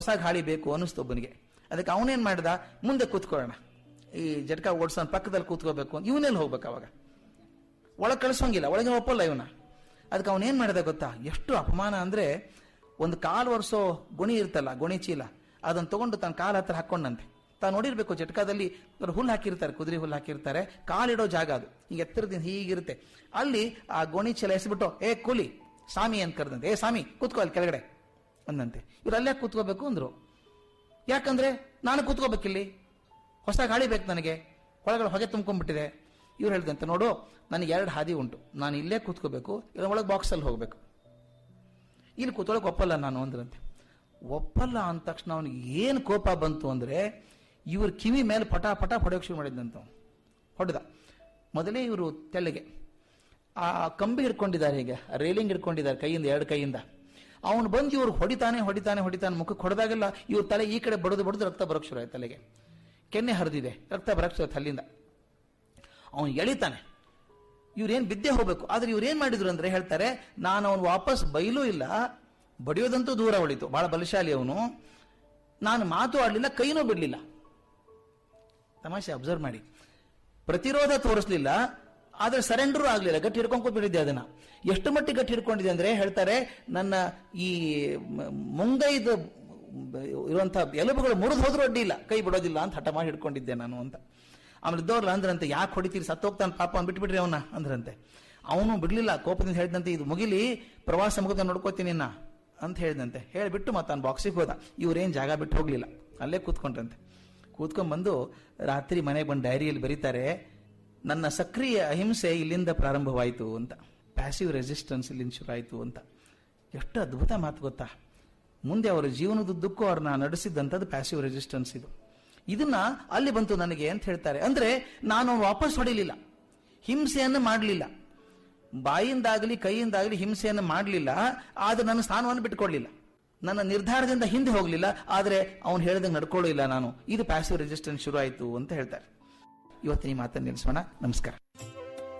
ಹೊಸ ಗಾಳಿ ಬೇಕು ಅನ್ನಿಸ್ತು ಒಬ್ಬನಿಗೆ ಅದಕ್ಕೆ ಅವನೇನ್ ಮಾಡಿದ ಮುಂದೆ ಕೂತ್ಕೊಳ್ಳೋಣ ಈ ಜಟ್ಕ ಓಡಿಸೋನ್ ಪಕ್ಕದಲ್ಲಿ ಕೂತ್ಕೋಬೇಕು ಅಂತ ಇವನೆಲ್ಲಿ ಹೋಗ್ಬೇಕು ಅವಾಗ ಒಳಗೆ ಕಳಿಸೋಂಗಿಲ್ಲ ಒಳಗೆ ಒಪ್ಪಲ್ಲ ಇವನ ಅದಕ್ಕೆ ಅವನೇನ್ ಮಾಡಿದ ಗೊತ್ತಾ ಎಷ್ಟು ಅಪಮಾನ ಅಂದ್ರೆ ಒಂದು ಕಾಲು ವರ್ಷೋ ಗುಣಿ ಇರ್ತಲ್ಲ ಗುಣಿ ಚೀಲ ಅದನ್ನ ತಗೊಂಡು ತನ್ನ ಕಾಲ ಹತ್ರ ಹಾಕೊಂಡಂತೆ ತಾನು ನೋಡಿರ್ಬೇಕು ಜಟ್ಕಾದಲ್ಲಿ ಅವ್ರು ಹುಲ್ಲು ಹಾಕಿರ್ತಾರೆ ಕುದುರೆ ಹುಲ್ಲು ಹಾಕಿರ್ತಾರೆ ಕಾಲಿಡೋ ಜಾಗ ಅದು ಈಗ ಎತ್ತರದಿಂದ ಹೀಗಿರುತ್ತೆ ಅಲ್ಲಿ ಆ ಗೋಣಿ ಚೀಲ ಎಸ್ಬಿಟ್ಟು ಏ ಕೂಲಿ ಸ್ವಾಮಿ ಅಂತ ಕರೆದಂತೆ ಏ ಸ್ವಾಮಿ ಕೂತ್ಕೋ ಅಲ್ಲಿ ಕೆಳಗಡೆ ಅಂದಂತೆ ಇವ್ರು ಅಲ್ಲೇ ಕೂತ್ಕೋಬೇಕು ಅಂದ್ರು ಯಾಕಂದ್ರೆ ನಾನು ಕೂತ್ಕೋಬೇಕಿಲ್ಲಿ ಹೊಸ ಗಾಳಿ ಬೇಕು ನನಗೆ ಒಳಗಡೆ ಹೊಗೆ ತುಂಬ್ಕೊಂಡ್ಬಿಟ್ಟಿದೆ ಇವ್ರು ಹೇಳ್ದಂತೆ ನೋಡು ನನಗೆ ಎರಡು ಹಾದಿ ಉಂಟು ನಾನು ಇಲ್ಲೇ ಕೂತ್ಕೋಬೇಕು ಇಲ್ಲ ಒಳಗೆ ಬಾಕ್ಸಲ್ಲಿ ಹೋಗ್ಬೇಕು ಇಲ್ಲಿ ಕೂತ್ಕೊಳ್ಳೋಕೆ ಒಪ್ಪಲ್ಲ ನಾನು ಅಂದ್ರಂತೆ ಒಪ್ಪಲ್ಲ ಅಂದ ತಕ್ಷಣ ಅವನಿಗೆ ಏನು ಕೋಪ ಬಂತು ಅಂದ್ರೆ ಇವ್ರ ಕಿವಿ ಮೇಲೆ ಪಟ ಪಟ ಹೊಡೆಯೋಕೆ ಶುರು ಮಾಡಿದ್ದಂತ ಅವ್ನು. ಹೊಡೆದ ಮೊದಲೇ ಇವರು ತೆಳ್ಳಗೆ ಆ ಕಂಬಿ ಹಿಡ್ಕೊಂಡಿದ್ದಾರೆ ಈಗ ರೇಲಿಂಗ್ ಹಿಡ್ಕೊಂಡಿದ್ದಾರೆ ಕೈಯಿಂದ ಎರಡು ಕೈಯಿಂದ ಅವನು ಬಂದು ಇವ್ರು ಹೊಡಿತಾನೆ ಹೊಡಿತಾನೆ ಹೊಡಿತಾನೆ ಮುಖಕ್ಕೆ ಹೊಡೆದಾಗೆಲ್ಲ ಇವ್ರ ತಲೆ ಈ ಕಡೆ ಬಡದು ಬಡದು ರಕ್ತ ಬರೋಕ್ ಶುರು ಆಯ್ತು ತಲೆಗೆ ಕೆನ್ನೆ ಹರಿದಿದೆ ರಕ್ತ ಬರಕ್ ಶುರು ಆಯ್ತು ಅಲ್ಲಿಂದ ಅವನು ಎಳಿತಾನೆ ಇವ್ರೇನ್ ಬಿದ್ದೆ ಹೋಗ್ಬೇಕು ಆದ್ರೆ ಇವ್ರೇನ್ ಮಾಡಿದ್ರು ಅಂದ್ರೆ ಹೇಳ್ತಾರೆ ನಾನು ಅವನು ವಾಪಸ್ ಬೈಲೂ ಇಲ್ಲ ಬಡಿಯೋದಂತೂ ದೂರ ಉಳಿತು ಬಹಳ ಬಲಶಾಲಿ ಅವನು ನಾನು ಮಾತು ಆಡ್ಲಿಲ್ಲ ಕೈನೂ ಬಿಡ್ಲಿಲ್ಲ ತಮಾಷೆ ಅಬ್ಸರ್ವ್ ಮಾಡಿ ಪ್ರತಿರೋಧ ತೋರಿಸ್ಲಿಲ್ಲ ಆದ್ರೆ ಸರೆಂಡರ್ ಆಗ್ಲಿಲ್ಲ ಗಟ್ಟಿ ಹಿಡ್ಕೊಂಡ್ ಬಿಟ್ಟಿದ್ದೆ ಅದನ್ನ ಎಷ್ಟು ಮಟ್ಟಿಗೆ ಗಟ್ಟಿ ಹಿಡ್ಕೊಂಡಿದೆ ಅಂದ್ರೆ ಹೇಳ್ತಾರೆ ನನ್ನ ಈ ಮ- ಮುಂಗೈದ ಇರುವಂತಹ ಎಲುಬುಗಳು ಮುರಿದು ಹೋದ್ರೂ ಅಡ್ಡಿ ಇಲ್ಲ ಕೈ ಬಿಡೋದಿಲ್ಲ ಅಂತ ಹಠ ಮಾಡಿ ಹಿಡ್ಕೊಂಡಿದ್ದೆ ನಾನು ಅಂತ ಆಮೇಲೆ ಇದ್ದವ್ರಲ್ಲ ಅಂದ್ರಂತೆ ಯಾಕೆ ಹೊಡಿತೀರಿ ಸತ್ತೋಗ್ತಾನೆ ಪಾಪ ಅವ್ನು ಬಿಟ್ಬಿಟ್ರಿ ಅವನ ಅಂದ್ರಂತೆ ಅವನು ಬಿಡ್ಲಿಲ್ಲ ಕೋಪದಿಂದ ಹೇಳಿದಂತೆ ಇದು ಮುಗಿಲಿ ಪ್ರವಾಸ ಮುಗಿದ ನೋಡ್ಕೋತೀನಿ ನಾ ಅಂತ ಹೇಳಿದಂತೆ ಹೇಳಿಬಿಟ್ಟು ಮತ್ತೆ ಅವ್ನು ಬಾಕ್ಸಿಗೆ ಹೋದ ಇವ್ರೇನ್ ಜಾಗ ಬಿಟ್ಟು ಹೋಗ್ಲಿಲ್ಲ ಅಲ್ಲೇ ಕೂತ್ಕೊಂಡ್ರಂತೆ ಕೂತ್ಕೊಂಡ್ ಬಂದು ರಾತ್ರಿ ಮನೆಗೆ ಬಂದು ಡೈರಿಯಲ್ಲಿ ಬರೀತಾರೆ ನನ್ನ ಸಕ್ರಿಯ ಅಹಿಂಸೆ ಇಲ್ಲಿಂದ ಪ್ರಾರಂಭವಾಯಿತು ಅಂತ ಪ್ಯಾಸಿವ್ ರೆಸಿಸ್ಟೆನ್ಸ್ ಇಲ್ಲಿಂದ ಶುರು ಆಯಿತು ಅಂತ ಎಷ್ಟು ಅದ್ಭುತ ಮಾತು ಗೊತ್ತಾ ಮುಂದೆ ಅವರ ಜೀವನದುದ್ದಕ್ಕೂ ಅವ್ರನ್ನ ನಡೆಸಿದ್ದಂಥದ್ದು ಪ್ಯಾಸಿವ್ ರೆಸಿಸ್ಟೆನ್ಸ್ ಇದು ಇದನ್ನ ಅಲ್ಲಿ ಬಂತು ನನಗೆ ಅಂತ ಹೇಳ್ತಾರೆ ಅಂದ್ರೆ ನಾನು ವಾಪಸ್ ಹೊಡಿಲಿಲ್ಲ ಹಿಂಸೆಯನ್ನು ಮಾಡಲಿಲ್ಲ ಬಾಯಿಂದಾಗಲಿ ಕೈಯಿಂದಾಗಲಿ ಹಿಂಸೆಯನ್ನು ಮಾಡಲಿಲ್ಲ ಆದ್ರೆ ನನ್ನ ಸ್ಥಾನವನ್ನು ಬಿಟ್ಕೊಡ್ಲಿಲ್ಲ ನನ್ನ ನಿರ್ಧಾರದಿಂದ ಹಿಂದೆ ಹೋಗಲಿಲ್ಲ ಆದ್ರೆ ಅವನು ಹೇಳಿದಂಗೆ ನಡ್ಕೊಳ್ಳಿಲ್ಲ ನಾನು ಇದು ಪ್ಯಾಸಿವ್ ರೆಸಿಸ್ಟೆನ್ಸ್ ಶುರು ಆಯಿತು ಅಂತ ಹೇಳ್ತಾರೆ ಇವತ್ತಿನ ಈ ಮಾತನ್ನು ನಿಲ್ಲಿಸೋಣ ನಮಸ್ಕಾರ